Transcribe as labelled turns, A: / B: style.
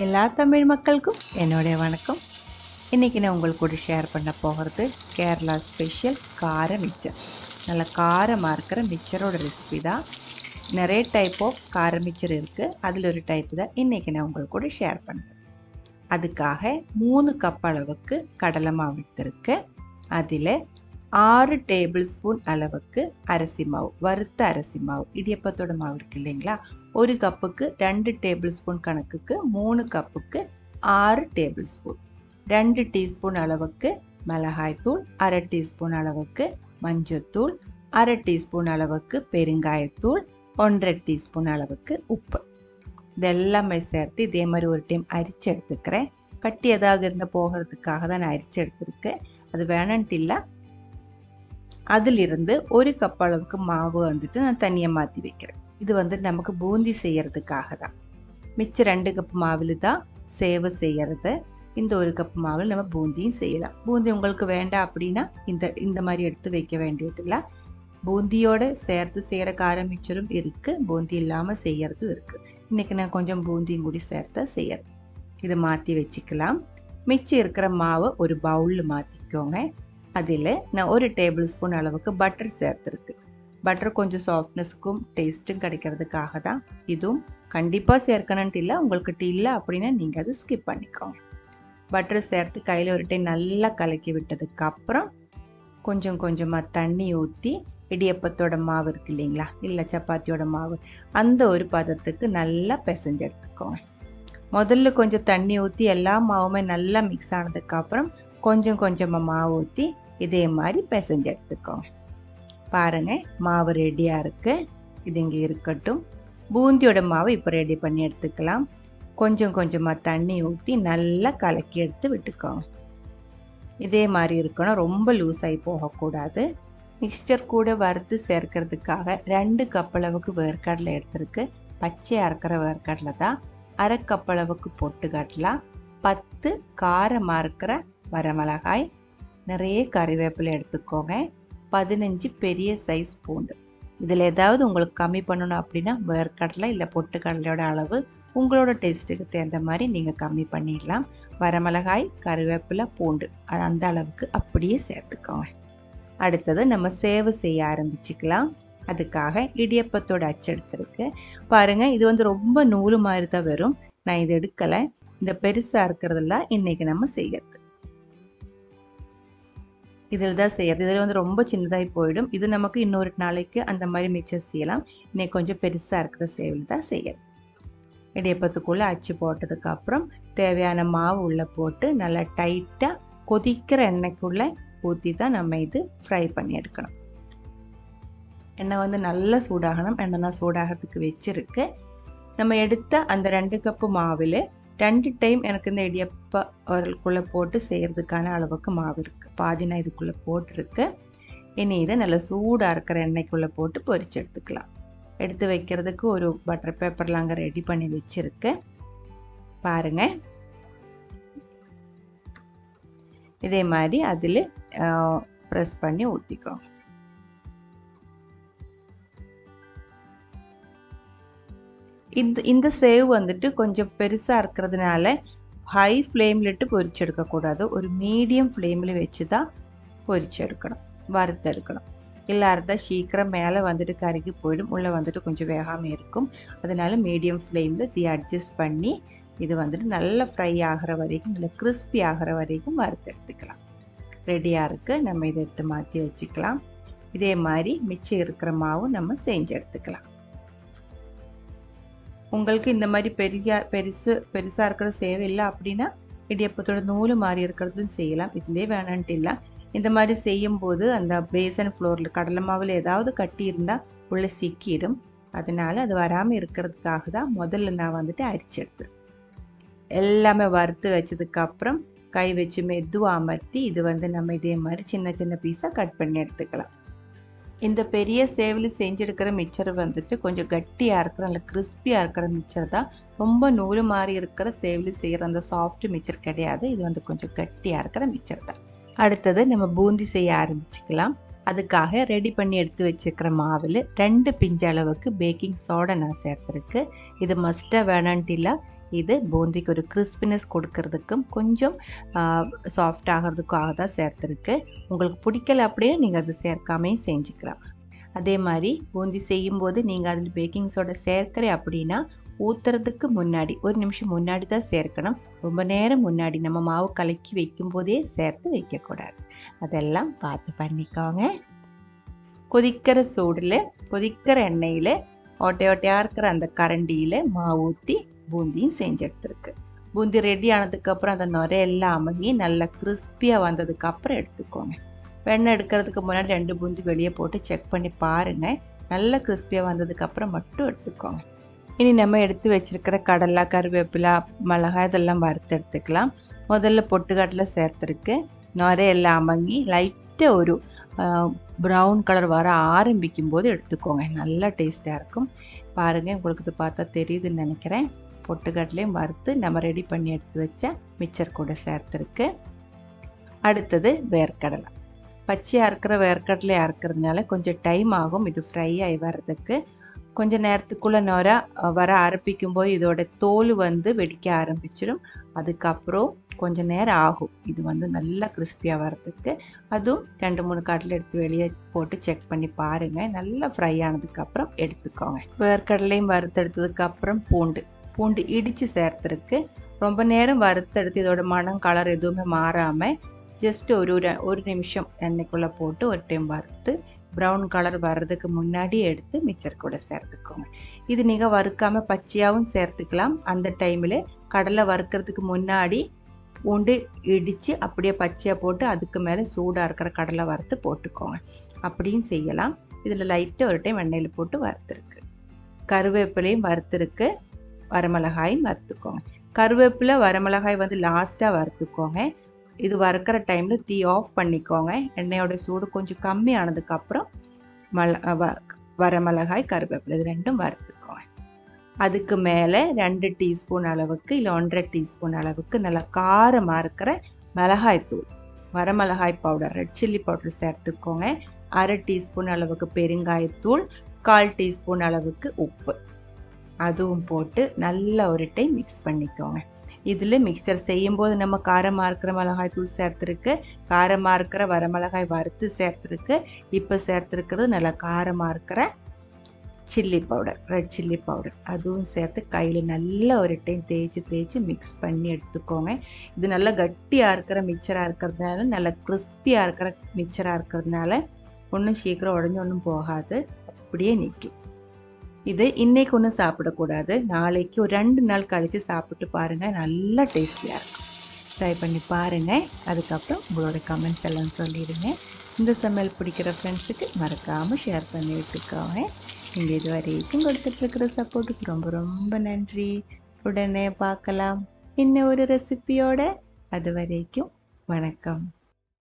A: எல்லா தமிழ் மக்களுக்கும் என்னுடைய வணக்கம் இன்றைக்கி நான் உங்களுக்கு கூட ஷேர் பண்ண போகிறது கேரளா ஸ்பெஷல் கார மிச்சர் நல்ல காரமாக இருக்கிற மிச்சரோட ரெசிபி தான் நிறைய டைப் ஆஃப் கார மிச்சர் இருக்குது அதில் ஒரு டைப் தான் இன்றைக்கி நான் உங்களுக்கு கூட ஷேர் பண்ணுறேன் அதுக்காக மூணு கப் அளவுக்கு கடலை மாவு எடுத்திருக்கேன் அதில் ஆறு டேபிள் ஸ்பூன் அளவுக்கு அரிசி மாவு வறுத்த அரிசி மாவு இடியப்பத்தோட மாவு இருக்கு இல்லைங்களா ஒரு கப்புக்கு ரெண்டு டேபிள் ஸ்பூன் கணக்குக்கு மூணு கப்புக்கு ஆறு டேபிள் ஸ்பூன் ரெண்டு டீஸ்பூன் அளவுக்கு மிளகாய்த்தூள் அரை டீஸ்பூன் அளவுக்கு மஞ்சத்தூள் அரை டீஸ்பூன் அளவுக்கு பெருங்காயத்தூள் ஒன்றரை டீஸ்பூன் அளவுக்கு உப்பு இதெல்லாமே சேர்த்து இதே மாதிரி ஒரு டைம் அரிச்சு எடுத்துக்கிறேன் கட்டி ஏதாவது இருந்து போகிறதுக்காக தான் நான் அரிச்சு எடுத்திருக்கேன் அது வேணான்ட்டு இல்லை அதிலிருந்து ஒரு கப் அளவுக்கு மாவு வந்துட்டு நான் தனியாக மாற்றி வைக்கிறேன் இது வந்து நமக்கு பூந்தி செய்யறதுக்காக தான் மிச்சம் ரெண்டு கப் மாவில் தான் சேவை செய்யறது இந்த ஒரு கப் மாவில் நம்ம பூந்தியும் செய்யலாம் பூந்தி உங்களுக்கு வேண்டாம் அப்படின்னா இந்த இந்த மாதிரி எடுத்து வைக்க வேண்டியதில்லை பூந்தியோட சேர்த்து செய்கிற கார மிச்சரும் இருக்குது பூந்தி இல்லாமல் செய்யறதும் இருக்குது இன்றைக்கி நான் கொஞ்சம் பூந்தியும் கூடி சேர்த்து செய்யறது இதை மாற்றி வச்சுக்கலாம் மிச்சம் இருக்கிற மாவை ஒரு பவுலில் மாற்றிக்கோங்க அதில் நான் ஒரு டேபிள் ஸ்பூன் அளவுக்கு பட்டர் சேர்த்துருக்கு பட்டர் கொஞ்சம் சாஃப்ட்னஸ்க்கும் டேஸ்ட்டும் கிடைக்கிறதுக்காக தான் இதுவும் கண்டிப்பாக சேர்க்கணுன்ட்டு இல்லை உங்களுக்கு இல்லை அப்படின்னா நீங்கள் அதை ஸ்கிப் பண்ணிக்கோங்க பட்டர் சேர்த்து கையில் ஒரு டைம் நல்லா கலக்கி விட்டதுக்கு அப்புறம் கொஞ்சம் கொஞ்சமாக தண்ணி ஊற்றி இடியப்பத்தோட மாவு இருக்கு இல்லைங்களா இல்லை சப்பாத்தியோட மாவு அந்த ஒரு பதத்துக்கு நல்லா பிசைஞ்சு எடுத்துக்கோங்க முதல்ல கொஞ்சம் தண்ணி ஊற்றி எல்லா மாவுமே நல்லா மிக்ஸ் ஆனதுக்கப்புறம் கொஞ்சம் கொஞ்சமாக மாவு ஊற்றி இதே மாதிரி பிசைஞ்சு எடுத்துக்கோங்க பாருங்கள் மாவு ரெடியாக இருக்குது இது இங்கே இருக்கட்டும் பூந்தியோட மாவு இப்போ ரெடி பண்ணி எடுத்துக்கலாம் கொஞ்சம் கொஞ்சமாக தண்ணி ஊற்றி நல்லா கலக்கி எடுத்து விட்டுக்கோங்க இதே மாதிரி இருக்கணும் ரொம்ப லூஸ் ஆகி போகக்கூடாது மிக்சர் கூட வறுத்து சேர்க்கறதுக்காக ரெண்டு கப் அளவுக்கு வேர்க்கடலை எடுத்திருக்கு பச்சையாக இருக்கிற வேர்க்கடலை தான் அரை கப் அளவுக்கு பொட்டுக்கடலை பத்து காரமாக இருக்கிற வரமிளகாய் நிறைய கறிவேப்பிலை எடுத்துக்கோங்க பதினஞ்சு பெரிய சைஸ் பூண்டு இதில் ஏதாவது உங்களுக்கு கம்மி பண்ணணும் அப்படின்னா வேர்க்கடலை இல்லை பொட்டுக்கடலையோட அளவு உங்களோட டேஸ்ட்டுக்கு தகுந்த மாதிரி நீங்கள் கம்மி பண்ணிடலாம் வரமிளகாய் கருவேப்பிலை பூண்டு அது அந்த அளவுக்கு அப்படியே சேர்த்துக்கோங்க அடுத்தது நம்ம சேவு செய்ய ஆரம்பிச்சுக்கலாம் அதுக்காக இடியப்பத்தோட அச்சு எடுத்திருக்கு பாருங்கள் இது வந்து ரொம்ப நூறு மாதிரி தான் வரும் நான் இது எடுக்கலை இந்த பெருசாக இருக்கிறதெல்லாம் இன்றைக்கி நம்ம செய்யறது இதில் தான் செய்யறது இதில் வந்து ரொம்ப சின்னதாகி போயிடும் இது நமக்கு இன்னொரு நாளைக்கு அந்த மாதிரி மிச்சம் செய்யலாம் இன்னைக்கு கொஞ்சம் பெருசாக இருக்கிற சேவில் தான் செய்யறது இடியப்பத்துக்குள்ளே அச்சு போட்டதுக்கு அப்புறம் தேவையான மாவு உள்ளே போட்டு நல்லா டைட்டாக கொதிக்கிற எண்ணெய்க்குள்ளே ஊற்றி தான் நம்ம இது ஃப்ரை பண்ணி எடுக்கணும் எண்ணெய் வந்து நல்லா சூடாகணும் எண்ணெய் நான் சூடாகிறதுக்கு வச்சுருக்கு நம்ம எடுத்த அந்த ரெண்டு கப்பு மாவில் ரெண்டு டைம் எனக்கு இந்த இடியப்ப உரலுக்குள்ளே போட்டு செய்கிறதுக்கான அளவுக்கு மாவு இருக்குது பாதி நான் இதுக்குள்ளே போட்டிருக்கு இனி இதை நல்லா சூடாக இருக்கிற எண்ணெய்க்குள்ளே போட்டு பொரிச்சு எடுத்துக்கலாம் எடுத்து வைக்கிறதுக்கு ஒரு பட்டர் பேப்பரில் அங்கே ரெடி பண்ணி வச்சுருக்கு பாருங்கள் இதே மாதிரி அதில் ப்ரெஸ் பண்ணி ஊற்றிக்கோங்க இந்த இந்த சேவ் வந்துட்டு கொஞ்சம் பெருசாக இருக்கிறதுனால ஹை ஃப்ளேமில் இட்டு பொரிச்செடுக்கக்கூடாது ஒரு மீடியம் ஃப்ளேமில் வச்சு தான் பொரிச்செடுக்கணும் வறுத்தெடுக்கணும் இல்லாத சீக்கிரம் மேலே வந்துட்டு கருகி போயிடும் உள்ளே வந்துட்டு கொஞ்சம் வேகாமல் இருக்கும் அதனால மீடியம் ஃப்ளேமில் தீ அட்ஜஸ்ட் பண்ணி இது வந்துட்டு நல்லா ஃப்ரை ஆகிற வரைக்கும் நல்லா கிறிஸ்பி ஆகிற வரைக்கும் வறுத்து எடுத்துக்கலாம் ரெடியாக இருக்குது நம்ம இதை எடுத்து மாற்றி வச்சுக்கலாம் இதே மாதிரி மிச்சம் இருக்கிற மாவும் நம்ம செஞ்சு எடுத்துக்கலாம் உங்களுக்கு இந்த மாதிரி பெரிய பெருசு பெருசாக இருக்கிற சேவை இல்லை அப்படின்னா இடியப்பத்தோட நூல் மாறி இருக்கிறதும் செய்யலாம் இதுலேயே வேணான்ட்டு இல்லை இந்த மாதிரி செய்யும்போது அந்த பேசன் ஃப்ளோரில் கடலை மாவில் ஏதாவது கட்டி இருந்தால் உள்ளே சிக்கிடும் அதனால் அது வராமல் இருக்கிறதுக்காக தான் முதல்ல நான் வந்துட்டு அரிச்சு எடுத்தேன் எல்லாமே வறுத்து வச்சதுக்கப்புறம் கை வச்சு மெதுவாக அமர்த்தி இது வந்து நம்ம இதே மாதிரி சின்ன சின்ன பீஸாக கட் பண்ணி எடுத்துக்கலாம் இந்த பெரிய சேவல் செஞ்செடுக்கிற மிக்சர் வந்துட்டு கொஞ்சம் கட்டியாக இருக்கிற நல்ல கிறிஸ்பியாக இருக்கிற மிக்சர் தான் ரொம்ப நூறு மாதிரி இருக்கிற சேவல் செய்கிற அந்த சாஃப்ட் மிக்சர் கிடையாது இது வந்து கொஞ்சம் கட்டியாக இருக்கிற மிக்சர் தான் அடுத்தது நம்ம பூந்தி செய்ய ஆரம்பிச்சுக்கலாம் அதுக்காக ரெடி பண்ணி எடுத்து வச்சுருக்கிற மாவில் ரெண்டு பிஞ்சு அளவுக்கு பேக்கிங் சோடா நான் சேர்த்துருக்கு இது மஸ்ட்டாக வேணான்ட்டு இல்லை இது பூந்திக்கு ஒரு கிறிஸ்பினஸ் கொடுக்கறதுக்கும் கொஞ்சம் சாஃப்ட் ஆகிறதுக்காக தான் சேர்த்துருக்கு உங்களுக்கு பிடிக்கல அப்படியே நீங்கள் அது சேர்க்காமையும் செஞ்சுக்கலாம் அதே மாதிரி பூந்தி செய்யும்போது நீங்கள் அதில் பேக்கிங் சோடா சேர்க்கிற அப்படின்னா ஊற்றுறதுக்கு முன்னாடி ஒரு நிமிஷம் முன்னாடி தான் சேர்க்கணும் ரொம்ப நேரம் முன்னாடி நம்ம மாவு கலக்கி வைக்கும் போதே சேர்த்து வைக்கக்கூடாது அதெல்லாம் பார்த்து பண்ணிக்கோங்க கொதிக்கிற சூடில் கொதிக்கிற எண்ணெயில் ஓட்டை ஓட்டையாக இருக்கிற அந்த கரண்டியில் மாவு ஊற்றி பூந்தியும் செஞ்சு எடுத்துருக்கு பூந்தி ரெடி ஆனதுக்கப்புறம் அந்த நுரையெல்லாம் அமுகி நல்லா கிறிஸ்பியாக வந்ததுக்கப்புறம் எடுத்துக்கோங்க வெண்ணெய் எடுக்கிறதுக்கு முன்னாடி ரெண்டு பூந்தி வெளியே போட்டு செக் பண்ணி பாருங்கள் நல்லா கிறிஸ்பியாக வந்ததுக்கப்புறம் மட்டும் எடுத்துக்கோங்க இனி நம்ம எடுத்து வச்சிருக்கிற கடலை கருவேப்பிலை மிளகாய் இதெல்லாம் வறுத்து எடுத்துக்கலாம் முதல்ல பொட்டுக்கடலை சேர்த்துருக்கு நுரையெல்லாம் அமங்கி லைட்டாக ஒரு ப்ரௌன் கலர் வர ஆரம்பிக்கும் போது எடுத்துக்கோங்க நல்லா டேஸ்ட்டாக இருக்கும் பாருங்கள் உங்களுக்கு இது பார்த்தா தெரியுதுன்னு நினைக்கிறேன் பொட்டுக்கடலையும் வறுத்து நம்ம ரெடி பண்ணி எடுத்து வச்ச மிச்சர் கூட சேர்த்துருக்கு அடுத்தது வேர்க்கடலை பச்சையாக இருக்கிற வேர்க்கடலையாக இருக்கிறதுனால கொஞ்சம் டைம் ஆகும் இது ஃப்ரை ஆகி வர்றதுக்கு கொஞ்ச நேரத்துக்குள்ளே நொர வர ஆரம்பிக்கும் போது இதோட தோல் வந்து வெடிக்க ஆரம்பிச்சிடும் அதுக்கப்புறம் கொஞ்ச நேரம் ஆகும் இது வந்து நல்லா கிறிஸ்பியாக வர்றதுக்கு அதுவும் ரெண்டு மூணு கடலை எடுத்து வெளியே போட்டு செக் பண்ணி பாருங்கள் நல்லா ஃப்ரை ஆனதுக்கப்புறம் எடுத்துக்கோங்க வேர்க்கடலையும் வறுத்தெடுத்ததுக்கப்புறம் பூண்டு பூண்டு இடித்து சேர்த்துருக்கு ரொம்ப நேரம் வறுத்தெடுத்து இதோட மனம் கலர் எதுவுமே மாறாமல் ஜஸ்ட் ஒரு ஒரு நிமிஷம் எண்ணெய்க்குள்ளே போட்டு ஒரு டைம் வறுத்து ப்ரௌன் கலர் வர்றதுக்கு முன்னாடி எடுத்து மிக்சர் கூட சேர்த்துக்கோங்க இது நீங்கள் வறுக்காமல் பச்சையாகவும் சேர்த்துக்கலாம் அந்த டைமில் கடலை வறுக்கிறதுக்கு முன்னாடி பூண்டு இடித்து அப்படியே பச்சையாக போட்டு அதுக்கு மேலே சூடாக இருக்கிற கடலை வறுத்து போட்டுக்கோங்க அப்படியும் செய்யலாம் இதில் லைட்டாக ஒரு டைம் எண்ணெயில் போட்டு வறுத்துருக்கு கருவேப்பிலையும் வறுத்துருக்கு வரமிளகாயும் வறுத்துக்கோங்க கருவேப்பிலை வரமிளகாய் வந்து லாஸ்ட்டாக வறுத்துக்கோங்க இது வறுக்கிற டைமில் தீ ஆஃப் பண்ணிக்கோங்க எண்ணெயோட சூடு கொஞ்சம் கம்மி ஆனதுக்கப்புறம் மல வ வரமிளகாய் கருவேப்பிலை இது ரெண்டும் வறுத்துக்கோங்க அதுக்கு மேலே ரெண்டு டீஸ்பூன் அளவுக்கு இல்லை ஒன்றரை டீஸ்பூன் அளவுக்கு நல்லா காரமாக இருக்கிற மிளகாய் தூள் வரமிளகாய் பவுடர் ரெட் சில்லி பவுடர் சேர்த்துக்கோங்க அரை டீஸ்பூன் அளவுக்கு பெருங்காயத்தூள் கால் டீஸ்பூன் அளவுக்கு உப்பு அதுவும் போட்டு நல்ல ஒரு டைம் மிக்ஸ் பண்ணிக்கோங்க இதில் மிக்சர் செய்யும்போது நம்ம காரமாக இருக்கிற மிளகாய் தூள் சேர்த்துருக்கு காரமாக இருக்கிற வரமிளகாய் வறுத்து சேர்த்துருக்கு இப்போ சேர்த்துருக்கிறது நல்லா காரமாக இருக்கிற chilli powder red chilli powder அதுவும் சேர்த்து கையில் நல்ல ஒரு டைம் தேய்ச்சி தேய்ச்சி மிக்ஸ் பண்ணி எடுத்துக்கோங்க இது நல்லா கட்டியாக இருக்கிற மிக்சராக இருக்கிறதுனால நல்லா கிறிஸ்பியாக இருக்கிற மிக்சராக இருக்கிறதுனால ஒன்றும் சீக்கிரம் உடஞ்சி ஒன்றும் போகாது அப்படியே நிற்கும் இது இன்னைக்கு ஒன்றும் சாப்பிடக்கூடாது நாளைக்கு ஒரு ரெண்டு நாள் கழித்து சாப்பிட்டு பாருங்கள் நல்லா டேஸ்டியாக இருக்கும் ட்ரை பண்ணி பாருங்கள் அதுக்கப்புறம் உங்களோட கமெண்ட்ஸ் எல்லாம் சொல்லிடுங்க இந்த சமையல் பிடிக்கிற ஃப்ரெண்ட்ஸுக்கு மறக்காமல் ஷேர் பண்ணி விட்டுக்கோங்க நீங்கள் இது வரைக்கும் கொடுத்துட்ருக்கிற சப்போர்ட்டுக்கு ரொம்ப ரொம்ப நன்றி உடனே பார்க்கலாம் இன்னும் ஒரு ரெசிபியோட அது வரைக்கும் வணக்கம்